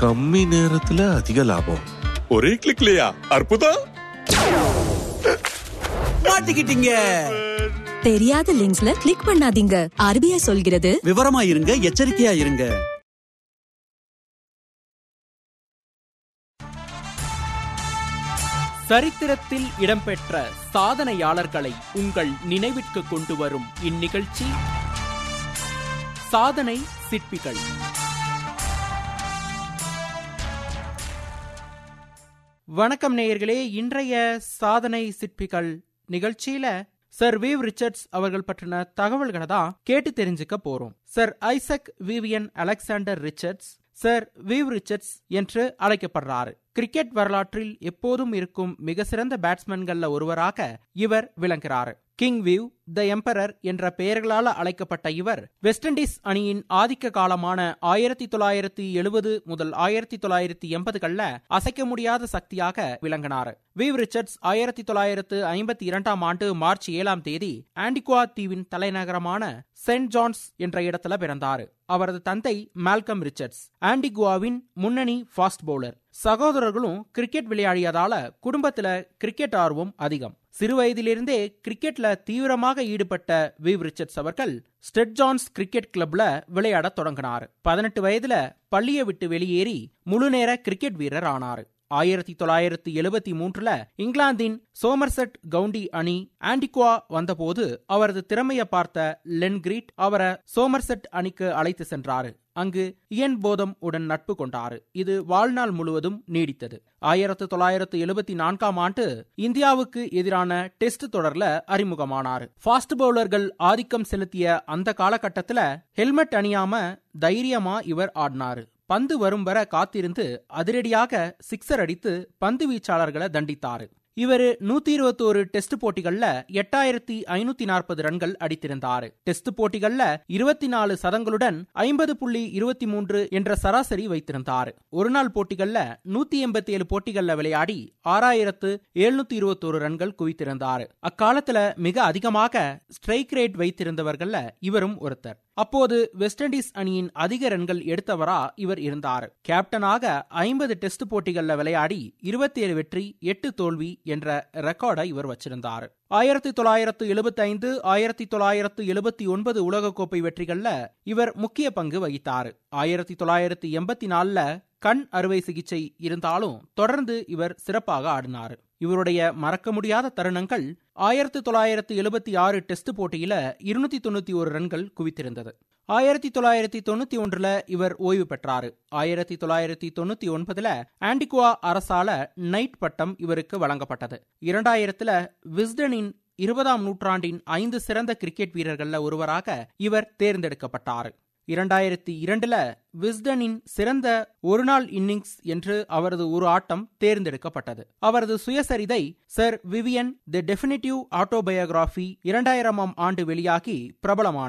கம்மி நேரத்துல அதிக லாபம் ஒரே கிளிக்லயா அற்புதம் மாட்டிக்கிட்டீங்க தெரியாத லிங்க்ஸ்ல கிளிக் பண்ணாதீங்க ஆர்பிஐ சொல்கிறது விவரமா இருங்க எச்சரிக்கையா இருங்க சரித்திரத்தில் இடம்பெற்ற சாதனையாளர்களை உங்கள் நினைவிற்கு கொண்டு வரும் இந்நிகழ்ச்சி சாதனை சிற்பிகள் வணக்கம் நேயர்களே இன்றைய சாதனை சிற்பிகள் நிகழ்ச்சியில சர் வீவ் ரிச்சர்ட்ஸ் அவர்கள் பற்றின தகவல்களை தான் கேட்டு தெரிஞ்சுக்க போறோம் sir Isaac Vivian Alexander Richards sir Viv Richards என்று அழைக்கப்படுறாரு கிரிக்கெட் வரலாற்றில் எப்போதும் இருக்கும் மிக சிறந்த பேட்ஸ்மேன்கள்ல ஒருவராக இவர் விளங்குகிறார் கிங் விவ் த எம்பரர் என்ற பெயர்களால் அழைக்கப்பட்ட இவர் வெஸ்ட் இண்டீஸ் அணியின் ஆதிக்க காலமான ஆயிரத்தி தொள்ளாயிரத்தி எழுபது முதல் ஆயிரத்தி தொள்ளாயிரத்தி எண்பதுகள்ல அசைக்க முடியாத சக்தியாக விளங்கினார் வீவ் ரிச்சர்ட்ஸ் ஆயிரத்தி தொள்ளாயிரத்து ஐம்பத்தி இரண்டாம் ஆண்டு மார்ச் ஏழாம் தேதி ஆண்டிகுவா தீவின் தலைநகரமான சென்ட் ஜான்ஸ் என்ற இடத்துல பிறந்தார் அவரது தந்தை மால்கம் ரிச்சர்ட்ஸ் ஆண்டிகுவாவின் முன்னணி ஃபாஸ்ட் பவுலர் சகோதரர்களும் கிரிக்கெட் விளையாடியதால குடும்பத்துல கிரிக்கெட் ஆர்வம் அதிகம் சிறுவயதிலிருந்தே கிரிக்கெட்ல தீவிரமாக ஈடுபட்ட வீவ் ரிச்சர்ட்ஸ் அவர்கள் ஸ்டெட் ஜான்ஸ் கிரிக்கெட் கிளப்ல விளையாடத் தொடங்கினார் பதினெட்டு வயதுல பள்ளியை விட்டு வெளியேறி முழுநேர கிரிக்கெட் வீரர் ஆனார் ஆயிரத்தி தொள்ளாயிரத்தி எழுபத்தி மூன்றுல இங்கிலாந்தின் சோமர்செட் கவுண்டி அணி ஆண்டிகுவா வந்தபோது அவரது திறமையை பார்த்த லென்கிரீட் அவரை சோமர்செட் அணிக்கு அழைத்து சென்றாரு அங்கு இயன் போதம் உடன் நட்பு கொண்டாரு இது வாழ்நாள் முழுவதும் நீடித்தது ஆயிரத்து தொள்ளாயிரத்து எழுபத்தி நான்காம் ஆண்டு இந்தியாவுக்கு எதிரான டெஸ்ட் தொடர்ல அறிமுகமானார் ஃபாஸ்ட் பவுலர்கள் ஆதிக்கம் செலுத்திய அந்த காலகட்டத்துல ஹெல்மெட் அணியாம தைரியமா இவர் ஆடினாரு பந்து வரும் வர காத்திருந்து அதிரடியாக சிக்ஸர் அடித்து பந்து வீச்சாளர்களை தண்டித்தாரு இவர் நூத்தி இருபத்தோரு டெஸ்ட் போட்டிகள்ல எட்டாயிரத்தி ஐநூத்தி நாற்பது ரன்கள் அடித்திருந்தார் டெஸ்ட் போட்டிகள்ல இருபத்தி நாலு சதங்களுடன் ஐம்பது புள்ளி இருபத்தி மூன்று என்ற சராசரி வைத்திருந்தார் ஒருநாள் போட்டிகள்ல நூத்தி எண்பத்தி ஏழு போட்டிகள்ல விளையாடி ஆறாயிரத்து எழுநூத்தி இருபத்தோரு ரன்கள் குவித்திருந்தார் அக்காலத்துல மிக அதிகமாக ஸ்ட்ரைக் ரேட் வைத்திருந்தவர்கள்ல இவரும் ஒருத்தர் அப்போது வெஸ்ட் இண்டீஸ் அணியின் அதிக ரன்கள் எடுத்தவரா இவர் இருந்தார் கேப்டனாக ஐம்பது டெஸ்ட் போட்டிகள்ல விளையாடி இருபத்தி ஏழு வெற்றி எட்டு தோல்வி என்ற ரெக்கார்டை இவர் வச்சிருந்தார் ஆயிரத்தி தொள்ளாயிரத்து எழுபத்தி ஐந்து ஆயிரத்தி தொள்ளாயிரத்து எழுபத்தி ஒன்பது உலகக்கோப்பை வெற்றிகள்ல இவர் முக்கிய பங்கு வகித்தார் ஆயிரத்தி தொள்ளாயிரத்து எண்பத்தி நாலுல கண் அறுவை சிகிச்சை இருந்தாலும் தொடர்ந்து இவர் சிறப்பாக ஆடினார் இவருடைய மறக்க முடியாத தருணங்கள் ஆயிரத்தி தொள்ளாயிரத்தி எழுபத்தி ஆறு டெஸ்ட் போட்டியில இருநூத்தி தொண்ணூத்தி ஒரு ரன்கள் குவித்திருந்தது ஆயிரத்தி தொள்ளாயிரத்தி தொண்ணூத்தி ஒன்றுல இவர் ஓய்வு பெற்றாரு ஆயிரத்தி தொள்ளாயிரத்தி தொண்ணூத்தி ஒன்பதுல ஆண்டிகுவா அரசால நைட் பட்டம் இவருக்கு வழங்கப்பட்டது இரண்டாயிரத்துல விஸ்டனின் இருபதாம் நூற்றாண்டின் ஐந்து சிறந்த கிரிக்கெட் வீரர்கள்ல ஒருவராக இவர் தேர்ந்தெடுக்கப்பட்டார் இரண்டாயிரத்தி இரண்டுல விஸ்டனின் சிறந்த ஒருநாள் இன்னிங்ஸ் என்று அவரது ஒரு ஆட்டம் தேர்ந்தெடுக்கப்பட்டது அவரது சுயசரிதை sir Vivian the definitive autobiography இரண்டாயிரமாம் ஆண்டு வெளியாகி பிரபலமானது